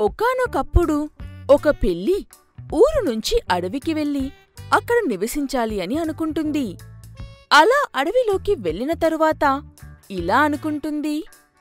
ఒకానొకప్పుడు ఒక పెళ్లి ఊరు నుంచి అడవికి వెళ్ళి అక్కడ నివసించాలి అని అనుకుంటుంది అలా అడవిలోకి వెళ్ళిన తరువాత ఇలా అనుకుంటుంది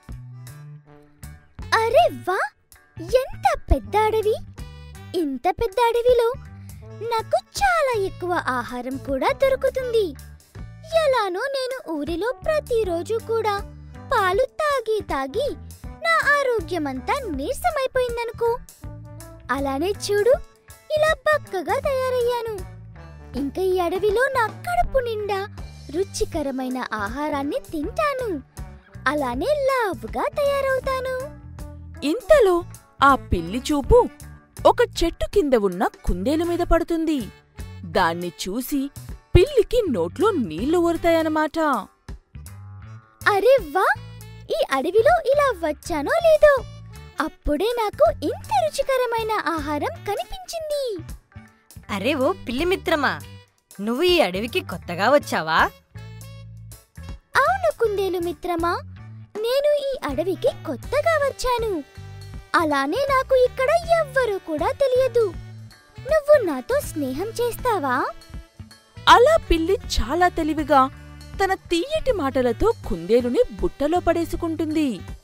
అరే వా ఎంత పెద్ద అడవి ఇంత పెద్ద అడవిలో నాకు చాలా ఎక్కువ ఆహారం కూడా దొరుకుతుంది ఎలానో నేను ఊరిలో ప్రతిరోజు కూడా పాలు తాగి తాగి నా ఆరోగ్యమంతా నీరసమైపోయిందనుకో అలానే చూడు ఇలా బక్కగా తయారయ్యాను ఇంకా ఈ అడవిలో నా కడుపు నిండా రుచికరమైన ఆహారాన్ని తింటాను అలానే లావుగా తయారవుతాను ఇంతలో ఆ పిల్లి చూపు ఒక చెట్టు కింద ఉన్న కుందేలు మీద పడుతుంది దాన్ని చూసి పిల్లికి నోట్లో నీళ్లు ఊరుతాయన్నమాట అరే వా ఈ అడవిలో ఇలా వచ్చానో లేదో అప్పుడే నాకు ఇంత రుచికరమైన ఆహారం కనిపించింది అరే ఓ పిల్లి మిత్రమా నువ్వు ఈ అడవికి కొత్తగా వచ్చావా అవును కుందేలు మిత్రమా నేను ఈ అడవికి కొత్తగా వచ్చాను అలానే నాకు ఇక్కడ ఎవ్వరూ కూడా తెలియదు నువ్వు నాతో స్నేహం చేస్తావా అలా పిల్లి చాలా తెలివిగా తన తీయటి మాటలతో కుందేలుని బుట్టలో పడేసుకుంటుంది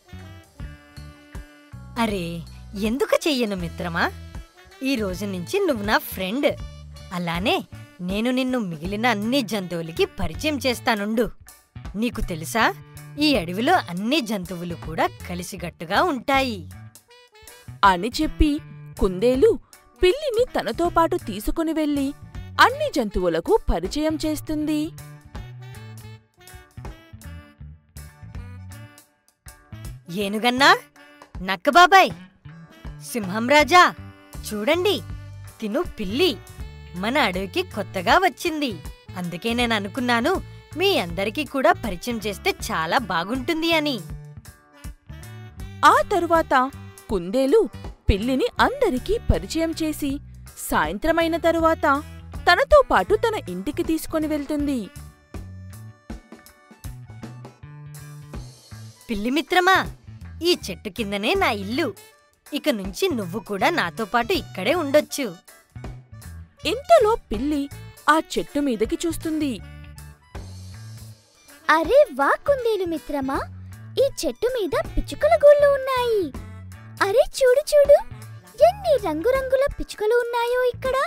అరే ఎందుకు చెయ్యను మిత్రమా ఈ రోజు నుంచి నువ్వు నా ఫ్రెండ్ అలానే నేను నిన్ను మిగిలిన అన్ని జంతువులకి పరిచయం చేస్తానుండు నీకు తెలుసా ఈ అడవిలో అన్ని జంతువులు కూడా కలిసిగట్టుగా ఉంటాయి అని చెప్పి కుందేలు పిల్లిని తనతో పాటు తీసుకుని వెళ్ళి అన్ని జంతువులకు పరిచయం చేస్తుంది ఏనుగన్నా నక్కబాబాయ్ సింహం రాజా చూడండి తిను పిల్లి మన అడవికి కొత్తగా వచ్చింది అందుకే నేను అనుకున్నాను మీ అందరికీ కూడా పరిచయం చేస్తే చాలా బాగుంటుంది అని ఆ తరువాత కుందేలు పిల్లిని అందరికీ పరిచయం చేసి సాయంత్రమైన తరువాత తనతో పాటు తన ఇంటికి తీసుకొని వెళ్తుంది పిల్లి మిత్రమా ఈ చెట్టు కిందనే నా ఇల్లు ఇక నుంచి నువ్వు కూడా నాతో పాటు ఇక్కడే ఉండొచ్చు ఇంతలో పిల్లి ఆ చెట్టు మీదకి చూస్తుంది అరే వా కుందేలు మిత్రమా ఈ చెట్టు మీద పిచ్చుకల గూళ్ళు ఉన్నాయి అరే చూడు చూడు ఎన్ని రంగురంగుల పిచ్చుకలు ఉన్నాయో ఇక్కడ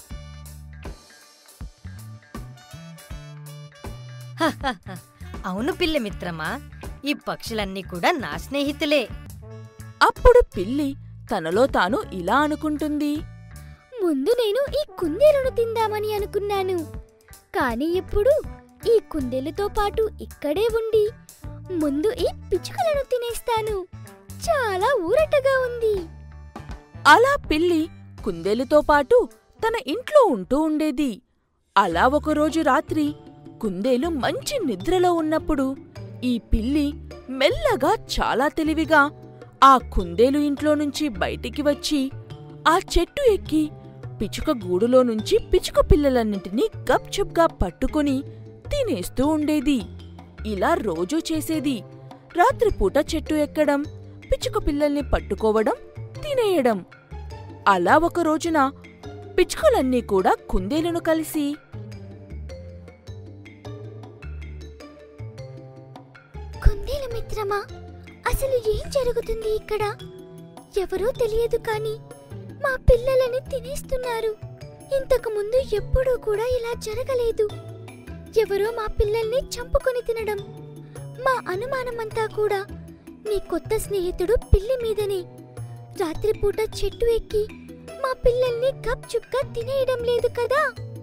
హహహ. అవును పిల్లి మిత్రమా ఈ పక్షులన్నీ కూడా నా స్నేహితులే అప్పుడు పిల్లి తనలో తాను ఇలా అనుకుంటుంది ముందు నేను ఈ కుందేలును తిందామని అనుకున్నాను కానీ ఇప్పుడు ఈ కుందేలుతో పాటు ఇక్కడే ఉండి ముందు ఈ పిచ్చుకలను తినేస్తాను చాలా ఊరటగా ఉంది అలా పిల్లి కుందేలుతో పాటు తన ఇంట్లో ఉంటూ ఉండేది అలా ఒకరోజు రాత్రి కుందేలు మంచి నిద్రలో ఉన్నప్పుడు ఈ పిల్లి మెల్లగా చాలా తెలివిగా ఆ కుందేలు ఇంట్లో నుంచి బయటికి వచ్చి ఆ చెట్టు ఎక్కి పిచుక గూడులో నుంచి పిచుక పిల్లలన్నింటినీ గప్చుప్గా పట్టుకొని తినేస్తూ ఉండేది ఇలా రోజూ చేసేది రాత్రిపూట చెట్టు ఎక్కడం పిచుక పిల్లల్ని పట్టుకోవడం తినేయడం అలా ఒక రోజున పిచ్చుకలన్నీ కూడా కుందేలును కలిసి కుందేలు మిత్రమా అసలు ఏం జరుగుతుంది ఇక్కడ ఎవరో తెలియదు కానీ మా పిల్లలని తినేస్తున్నారు ఇంతకు ముందు ఎప్పుడూ కూడా ఇలా జరగలేదు ఎవరో మా పిల్లల్ని చంపుకొని తినడం మా అనుమానమంతా కూడా నీ కొత్త స్నేహితుడు పిల్లి మీదనే రాత్రిపూట చెట్టు ఎక్కి మా పిల్లల్ని గప్ చుక్క తినేయడం లేదు కదా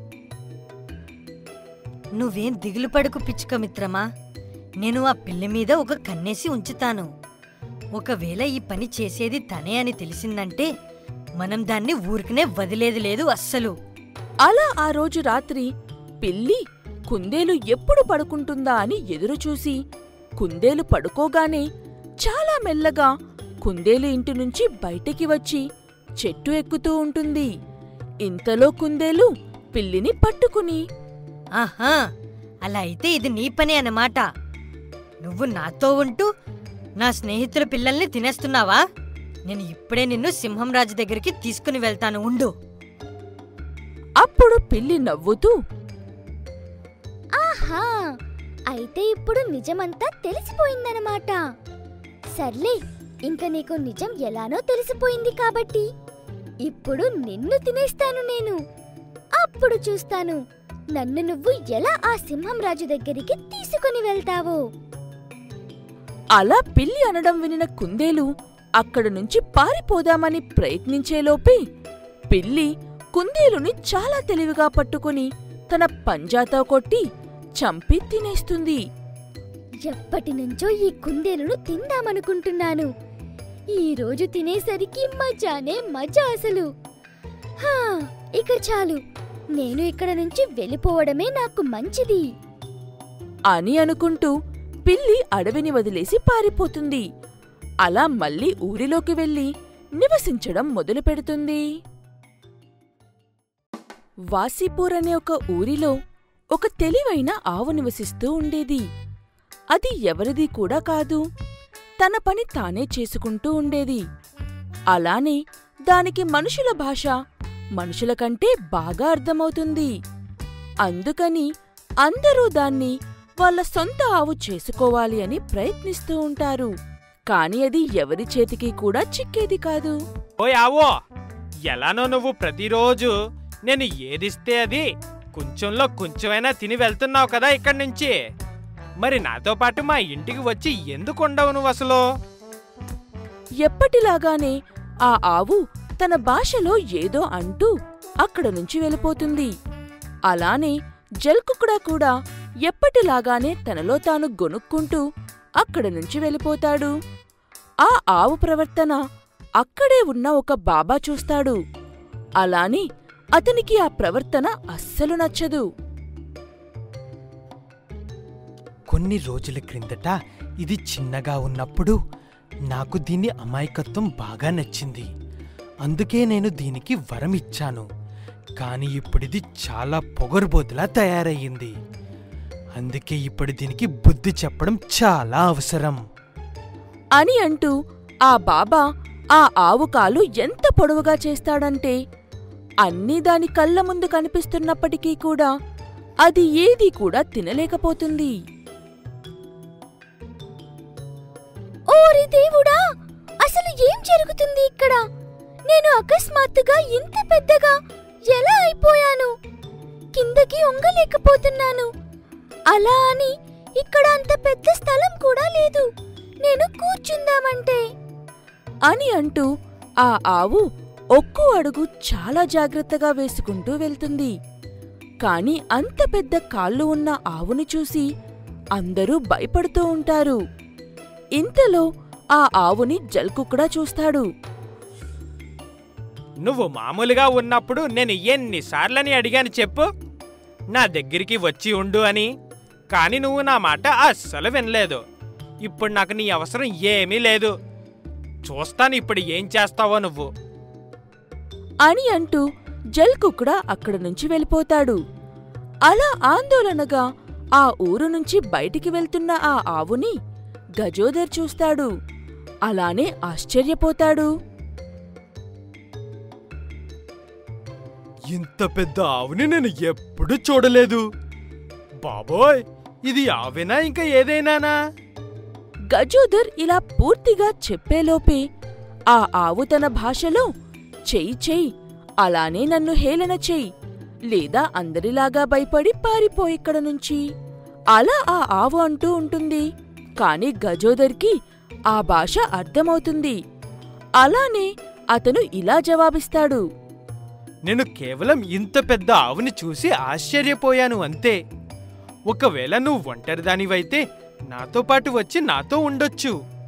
నువ్వేం దిగులు పడుకు పిచ్చుక మిత్రమా నేను ఆ పిల్లి మీద ఒక కన్నేసి ఉంచుతాను ఒకవేళ ఈ పని చేసేది తనే అని తెలిసిందంటే మనం దాన్ని ఊరికనే వదిలేది లేదు అస్సలు అలా ఆ రోజు రాత్రి పిల్లి కుందేలు ఎప్పుడు పడుకుంటుందా అని ఎదురుచూసి కుందేలు పడుకోగానే చాలా మెల్లగా కుందేలు ఇంటి నుంచి బయటికి వచ్చి చెట్టు ఎక్కుతూ ఉంటుంది ఇంతలో కుందేలు పిల్లిని పట్టుకుని ఆహా అలా అయితే ఇది నీ పని అన్నమాట నువ్వు నాతో ఉంటూ నా స్నేహితుల పిల్లల్ని తినేస్తున్నావా నేను ఇప్పుడే నిన్ను సింహం రాజు దగ్గరికి తీసుకుని వెళ్తాను ఉండు అప్పుడు పిల్లి నవ్వుతూ ఆహా అయితే ఇప్పుడు నిజమంతా తెలిసిపోయిందనమాట సర్లే ఇంక నీకు నిజం ఎలానో తెలిసిపోయింది కాబట్టి ఇప్పుడు నిన్ను తినేస్తాను నేను అప్పుడు చూస్తాను నన్ను నువ్వు ఎలా ఆ సింహం రాజు దగ్గరికి తీసుకుని వెళ్తావో అలా పిల్లి అనడం వినిన కుందేలు అక్కడి నుంచి పారిపోదామని ప్రయత్నించేలోపే పిల్లి కుందేలుని చాలా తెలివిగా పట్టుకుని తన పంజాతో కొట్టి చంపి తినేస్తుంది ఎప్పటి నుంచో ఈ కుందేలును తిందామనుకుంటున్నాను ఈ రోజు తినేసరికి మజానే మజా అసలు హా ఇక చాలు నేను ఇక్కడ నుంచి వెళ్ళిపోవడమే నాకు మంచిది అని అనుకుంటూ పిల్లి అడవిని వదిలేసి పారిపోతుంది అలా మళ్ళీ ఊరిలోకి వెళ్ళి నివసించడం మొదలుపెడుతుంది వాసిపూర్ అనే ఒక ఊరిలో ఒక తెలివైన ఆవు నివసిస్తూ ఉండేది అది ఎవరిది కూడా కాదు తన పని తానే చేసుకుంటూ ఉండేది అలానే దానికి మనుషుల భాష మనుషుల కంటే బాగా అర్థమవుతుంది అందుకని అందరూ దాన్ని వాళ్ళ సొంత ఆవు చేసుకోవాలి అని ప్రయత్నిస్తూ ఉంటారు కాని అది ఎవరి చేతికి కూడా చిక్కేది కాదు ఓయ్ ఆవో ఎలానో నువ్వు ప్రతిరోజు నేను ఏదిస్తే అది కొంచెంలో కొంచెమైనా తిని వెళ్తున్నావు కదా ఇక్కడి నుంచి మరి నాతో పాటు మా ఇంటికి వచ్చి ఎందుకు ఉండవు నువ్వు అసలు ఎప్పటిలాగానే ఆ ఆవు తన భాషలో ఏదో అంటూ అక్కడ నుంచి వెళ్ళిపోతుంది అలానే జల్కుకుడా కూడా ఎప్పటిలాగానే తనలో తాను గొనుక్కుంటూ అక్కడ నుంచి వెళ్ళిపోతాడు ఆ ఆవు ప్రవర్తన అక్కడే ఉన్న ఒక బాబా చూస్తాడు అలానే అతనికి ఆ ప్రవర్తన అస్సలు నచ్చదు కొన్ని రోజుల క్రిందట ఇది చిన్నగా ఉన్నప్పుడు నాకు దీని అమాయకత్వం బాగా నచ్చింది అందుకే నేను దీనికి వరం ఇచ్చాను కానీ ఇప్పుడిది చాలా పొగరుబోతులా తయారయ్యింది అందుకే ఇప్పుడు దీనికి బుద్ధి చెప్పడం చాలా అవసరం అని అంటూ ఆ బాబా ఆ ఆవు కాలు ఎంత పొడవుగా చేస్తాడంటే అన్నీ దాని కళ్ళ ముందు కనిపిస్తున్నప్పటికీ కూడా అది ఏదీ కూడా తినలేకపోతుంది ఓరి దేవుడా అసలు ఏం జరుగుతుంది ఇక్కడ నేను అకస్మాత్తుగా ఇంత పెద్దగా ఎలా అయిపోయాను కిందకి ఒంగలేకపోతున్నాను అలా అని ఇక్కడ అంత పెద్ద స్థలం కూడా లేదు నేను కూర్చుందామంటే అని అంటూ ఆ ఆవు ఒక్కో అడుగు చాలా జాగ్రత్తగా వేసుకుంటూ వెళ్తుంది కాని అంత పెద్ద కాళ్ళు ఉన్న ఆవుని చూసి అందరూ భయపడుతూ ఉంటారు ఇంతలో ఆ ఆవుని జల్కుక్కడా చూస్తాడు నువ్వు మామూలుగా ఉన్నప్పుడు నేను ఎన్నిసార్లని అడిగాను చెప్పు నా దగ్గరికి వచ్చి ఉండు అని కానీ నువ్వు నా మాట అస్సలు వినలేదు ఇప్పుడు నాకు నీ అవసరం ఏమీ లేదు చూస్తాను ఇప్పుడు ఏం చేస్తావో నువ్వు అని అంటూ జల్కుక్కడా అక్కడి నుంచి వెళ్ళిపోతాడు అలా ఆందోళనగా ఆ ఊరు నుంచి బయటికి వెళ్తున్న ఆ ఆవుని గజోదర్ చూస్తాడు అలానే ఆశ్చర్యపోతాడు ఇంత పెద్ద ఆవుని నేను ఎప్పుడు చూడలేదు బాబోయ్ ఇది ఆవేనా ఇంకా ఏదైనానా గజోదర్ ఇలా పూర్తిగా చెప్పేలోపే ఆ ఆవు తన భాషలో చెయ్యి చెయ్యి అలానే నన్ను హేళన చెయ్యి లేదా అందరిలాగా భయపడి పారిపో ఇక్కడ నుంచి అలా ఆ ఆవు అంటూ ఉంటుంది కాని గజోదర్కి ఆ భాష అర్థమవుతుంది అలానే అతను ఇలా జవాబిస్తాడు నేను కేవలం ఇంత పెద్ద ఆవుని చూసి ఆశ్చర్యపోయాను అంతే ఒకవేళ నువ్వు ఒంటరిదానివైతే నాతో పాటు వచ్చి నాతో ఉండొచ్చు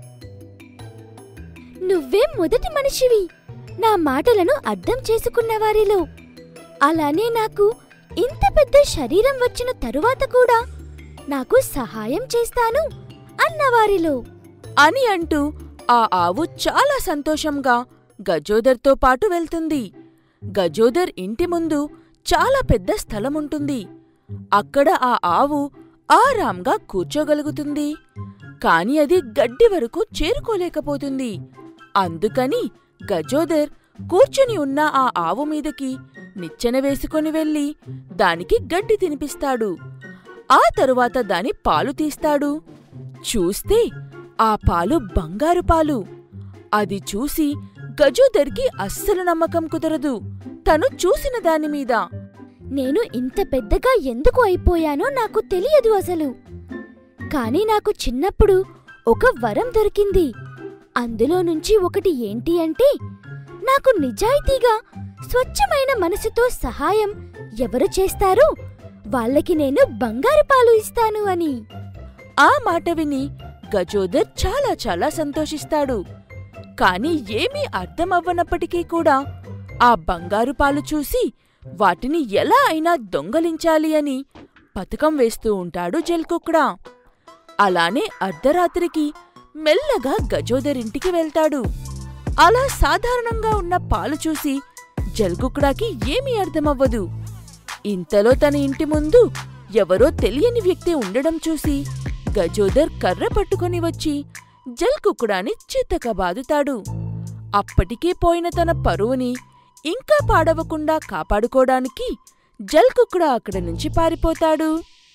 నువ్వే మొదటి మనిషివి నా మాటలను అర్థం చేసుకున్న వారిలో అలానే నాకు ఇంత పెద్ద శరీరం వచ్చిన తరువాత కూడా నాకు సహాయం చేస్తాను అన్నవారిలో అని అంటూ ఆ ఆవు చాలా సంతోషంగా గజోదర్తో పాటు వెళ్తుంది గజోదర్ ఇంటి ముందు చాలా పెద్ద స్థలముంటుంది అక్కడ ఆ ఆవు ఆరాంగా కూర్చోగలుగుతుంది కాని అది గడ్డి వరకు చేరుకోలేకపోతుంది అందుకని గజోదర్ కూర్చుని ఉన్న ఆ ఆవు మీదకి నిచ్చెన వేసుకొని వెళ్ళి దానికి గడ్డి తినిపిస్తాడు ఆ తరువాత దాని పాలు తీస్తాడు చూస్తే ఆ పాలు బంగారు పాలు అది చూసి గజోదర్కి అస్సలు నమ్మకం కుదరదు తను చూసిన దానిమీద నేను ఇంత పెద్దగా ఎందుకు అయిపోయానో నాకు తెలియదు అసలు కానీ నాకు చిన్నప్పుడు ఒక వరం దొరికింది అందులో నుంచి ఒకటి ఏంటి అంటే నాకు నిజాయితీగా స్వచ్ఛమైన మనసుతో సహాయం ఎవరు చేస్తారో వాళ్ళకి నేను బంగారు పాలు ఇస్తాను అని ఆ మాట విని గజోదర్ చాలా చాలా సంతోషిస్తాడు కాని ఏమీ అర్థమవ్వనప్పటికీ కూడా ఆ బంగారు పాలు చూసి వాటిని ఎలా అయినా దొంగలించాలి అని పథకం వేస్తూ ఉంటాడు జల్కుక్డా అలానే అర్ధరాత్రికి మెల్లగా గజోదర్ ఇంటికి వెళ్తాడు అలా సాధారణంగా ఉన్న పాలు చూసి జల్కుక్డాకి ఏమీ అర్థమవ్వదు ఇంతలో తన ఇంటి ముందు ఎవరో తెలియని వ్యక్తి ఉండడం చూసి గజోదర్ కర్ర పట్టుకొని వచ్చి జల్కుకుడాని చిత్తకబాదుతాడు అప్పటికే పోయిన తన పరువుని ఇంకా పాడవకుండా కాపాడుకోడానికి జల్కుకుడా అక్కడి నుంచి పారిపోతాడు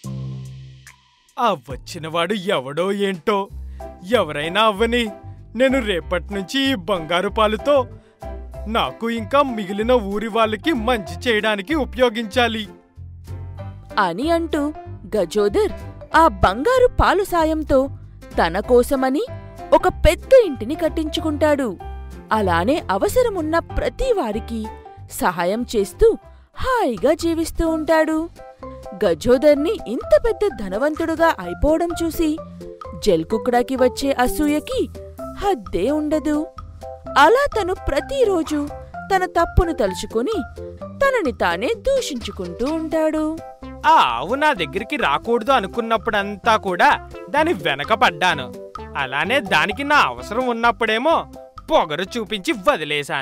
ఆ వచ్చినవాడు ఎవడో ఏంటో ఎవరైనా అవ్వని నేను రేపటి నుంచి ఈ బంగారు పాలుతో నాకు ఇంకా మిగిలిన ఊరి వాళ్ళకి మంచి చేయడానికి ఉపయోగించాలి అని అంటూ గజోదర్ ఆ బంగారు పాలు సాయంతో తన కోసమని ఒక పెద్ద ఇంటిని కట్టించుకుంటాడు అలానే అవసరమున్న ప్రతి వారికి సహాయం చేస్తూ హాయిగా జీవిస్తూ ఉంటాడు గజోదర్ని ఇంత పెద్ద ధనవంతుడుగా అయిపోవడం చూసి జల్కుక్కడాకి వచ్చే అసూయకి హద్దే ఉండదు అలా తను ప్రతిరోజు తన తప్పును తలుచుకొని తనని తానే దూషించుకుంటూ ఉంటాడు ఆ ఆవు నా దగ్గరికి రాకూడదు అనుకున్నప్పుడంతా కూడా దాని వెనక పడ్డాను అలానే దానికి నా అవసరం ఉన్నప్పుడేమో పొగరు చూపించి వదిలేశాను